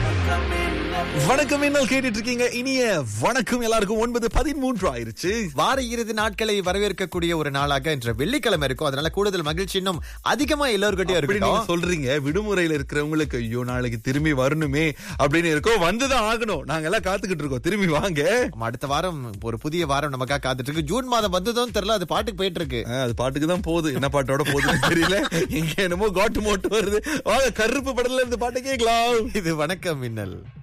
வணக்கம் என்ன கேட்டுட்டு இருக்கீங்க இனிய வணக்கம் எல்லாருக்கும் ஒன்பது பதிமூன்று ஆயிருச்சு வார இறுதி நாட்களை வரவேற்கக்கூடிய ஒரு நாளாக இன்று வெள்ளிக்கிழமை இருக்கும் அதனால கூடுதல் மகிழ்ச்சி இன்னும் அதிகமா எல்லோருக்கிட்டயும் அப்படி நீங்க இருக்கட்டும் சொல்றீங்க விடுமுறையில இருக்கிறவங்களுக்கு ஐயோ நாளைக்கு திரும்பி வரணுமே அப்படின்னு இருக்கோம் வந்துதான் ஆகணும் நாங்க எல்லாம் காத்துக்கிட்டு இருக்கோம் திரும்பி வாங்க ஆமா, அடுத்த வாரம் ஒரு புதிய வாரம் நமக்காக காத்துட்டு இருக்கு ஜூன் மாதம் வந்ததும் தெரியல அது பாட்டுக்கு போயிட்டு இருக்கு ஆ, அது பாட்டுக்கு தான் போகுது என்ன பாட்டோட போகுதுன்னு தெரியல எங்க என்னமோ காட்டு மோட்டு வருது வாங்க கருப்பு படத்துல இருந்து பாட்டு கேட்கலாம் இது வணக்கம் மின்னல்